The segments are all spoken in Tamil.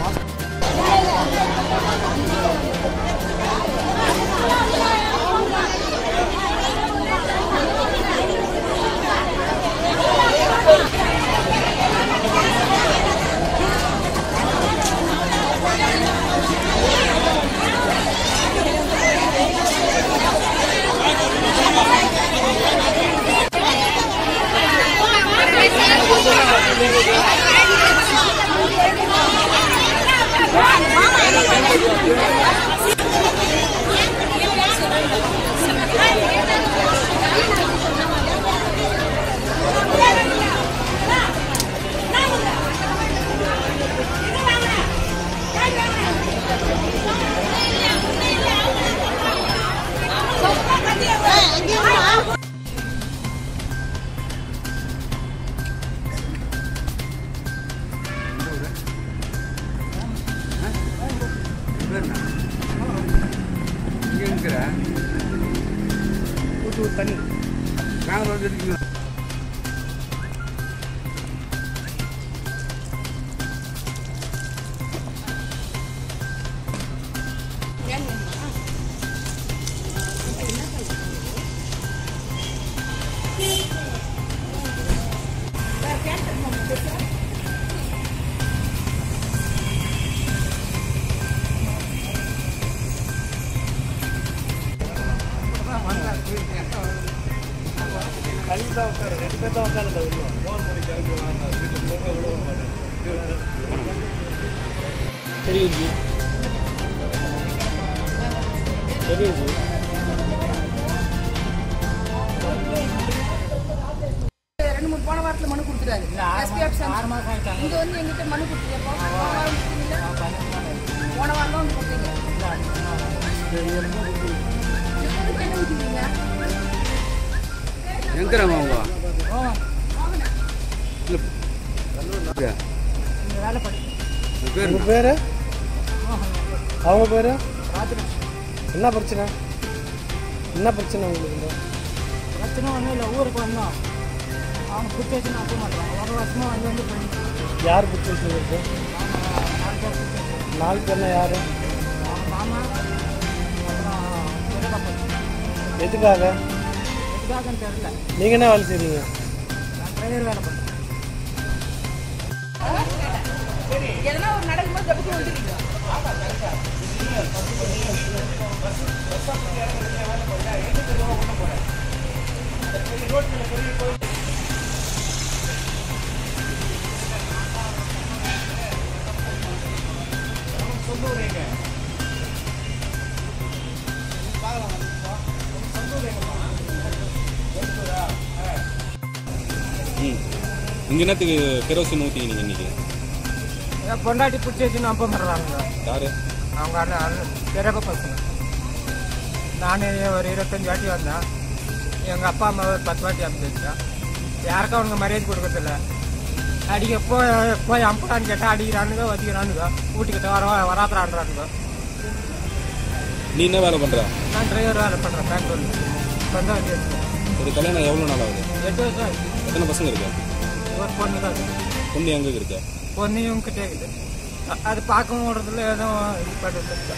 இங்கே இருக்கிற ஊற்று தண்ணி நாங்கள் வந்து இருக்கீங்க தெரியும் ஜி தெரியும் ஜி ரெண்டு மூணு போன வாரத்துல மனு கொடுத்துட்டாரு எஸ்பி ஆஃபீஸ் இங்க வந்து எங்கிட்ட மனு கொடுத்துருக்கேன் போன வாரம் கொடுத்தீங்களா? போன வாரம் தான் வந்து கொடுத்தீங்க இதுக்கு என்ன ஊத்துவீங்க? எங்கிறவங்க அவங்க இல்லை உன் பேர் உங்க பேரு அவங்க பேரு என்ன பிரச்சனை என்ன பிரச்சனை உங்களுக்கு இங்க? பிரச்சனை ஒன்றும் இல்லை ஊருக்கு வந்தோம் அவங்க குத்தேஷன் அப்போ மாட்டாங்க ஒரு வருஷமா வந்து வந்து போயிட்டு யார் பிடிச்சி இருக்கு நாலு பேர் குத்தேஷன் நாலு பேர்னா யாரு அவங்க மாமா அப்புறம் பெரியப்பா எதுக்காக எதுக்காகன்னு தெரியல நீங்க என்ன வேலை செய்றீங்க நான் டிரைவர் வேலை பண்ணுறேன் எதனா ஒரு நடக்கும்போது தப்பிச்சு வந்துருக்கீங்க ம் இங்கே என்னத்துக்கு கெரோசின் ஊற்றிக்கிங்க இன்னைக்கு என் பொண்டாட்டி பிடிச்சேச்சுன்னு அப்போ பண்ணுறாங்க யாரு அவங்க அண்ணன் அண்ணன் பெரியப்பா பசங்க நான் ஒரு இருபத்தஞ்சி வாட்டி வந்தேன் எங்கள் அப்பா அம்மா ஒரு பத்து வாட்டி அமைச்சிருக்கேன் யாருக்கும் அவனுங்க மரியாதை கொடுக்கறதில்ல அடிக்க போய் போய் அம்புடான்னு கேட்டால் அடிக்கிறானுங்க வதிக்கிறானுங்க வீட்டுக்கிட்ட வர வராதுறான்றானுங்க நீ என்ன வேலை பண்ணுற நான் டிரைவர் வேலை பண்ணுறேன் பெங்களூர்ல சொந்த வண்டி வச்சுருக்கேன் ஒரு கல்யாணம் எவ்வளோ நாள் ஆகுது எட்டு வருஷம் ஆகுது. எத்தனை பசங்க இருக்கு ஒரு பொண்ணு தான் இருக்குது பொண்ணு எங்கே இருக்கு பொண்ணு இவங்ககிட்ட இருக்குது அ- அது பார்க்கவும் விடுறதுல எதுவும் இது பண்ணுறது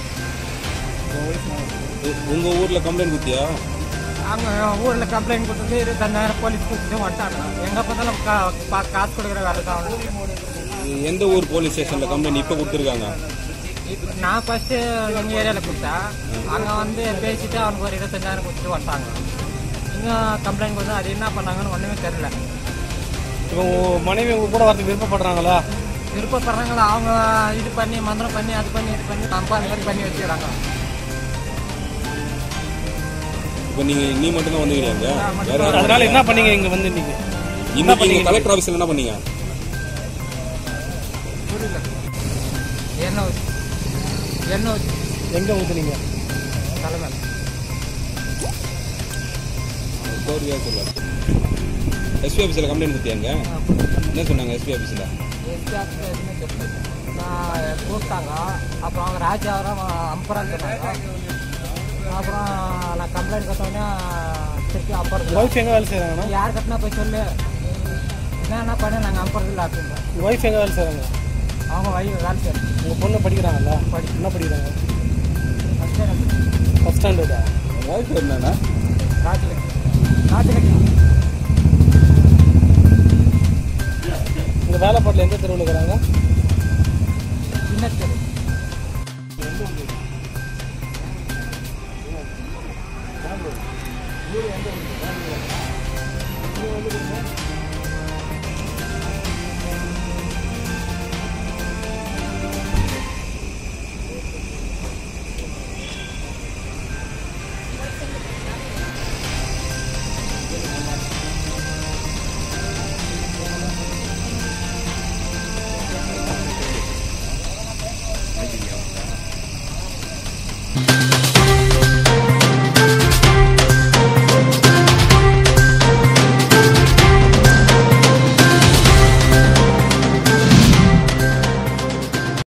உ- உங்க ஊர்ல கம்ப்ளைண்ட் குத்தியா அவங்க ஊரில் கம்ப்ளைண்ட் கொடுத்தது இருபத்தஞ்சாயிரம் போலீஸ் கொடுத்துட்டு வந்துட்டாங்க எங்கே பார்த்தாலும் கா- பா- காசு கொடுக்குற வேலை தான் அவனுக்கு எந்த ஊர் போலீஸ் ஸ்டேஷன்ல கம்ப்ளைண்ட் இப்போ கொடுத்துருக்காங்க இப்ப நான் ஃபஸ்ட்டு எங்கள் ஏரியாவில் கொடுத்தேன் அங்கே வந்து பேசிட்டு அவனுக்கு ஒரு இருபத்தஞ்சாயிரம் கொடுத்துட்டு வந்துட்டாங்க இங்கே கம்ப்ளைண்ட் கொடுத்து அது என்ன பண்ணாங்கன்னு ஒன்றுமே தெரில இப்போ உங்க மனைவி உங்க கூட வரதுக்கு விருப்பப்படுறாங்களா விருப்பப்படுறாங்களா அவங்க இது பண்ணி மந்திரம் பண்ணி அது பண்ணி இது பண்ணி நம்ம அந்த மாதிரி பண்ணி வச்சுக்கிறாங்க இப்போ நீங்க நீ மட்டும் தான் வந்துக்கிறீங்க வேற யாரும் அதனால என்ன பண்ணீங்க இங்க வந்து நீங்க இன்னைக்கு நீங்க கலெக்டர் ஆஃபீஸ்ல என்ன பண்ணீங்க புரியல எண்ணெய் ஊற்றி எண்ணெய் ஊற்றி எங்க ஊத்துனீங்க தலைமையில் கோரியா சொல்லுவாங்க எஸ்பி ஆஃபீஸில் கம்ப்ளைண்ட் குத்தியாங்க என்ன சொன்னாங்க எஸ்பி ஆஃபீஸில் எஸ்பி ஆஃபீஸில் எதுவுமே தெரியல நான் கூப்பிட்டாங்க அப்புறம் அவங்க ராஜாவரம் அம்பரான்னு சொன்னாங்க அப்புறம் நான் கம்ப்ளைண்ட் கொடுத்தோடனே திருப்பி அம்புறது ஒய்ஃப் எங்க வேலை செய்றாங்கண்ணா யார் கட்டினா போய் சொல்லு என்ன என்ன பண்ண நாங்கள் அம்புறது இல்லை அப்படின்றோம் ஒய்ஃப் எங்க வேலை செய்றாங்க அவங்க வை வேலை செய்யணும் உங்கள் பொண்ணு படிக்கிறாங்கல்ல படி என்ன படிக்கிறாங்க ஃபஸ்ட் ஸ்டாண்டர்டா வாய்ப்பு என்னன்னா ராஜகட்டி ராஜகட்டி இந்த வேலைப்பாட்டில் எந்த தெருவில் இருக்கிறாங்க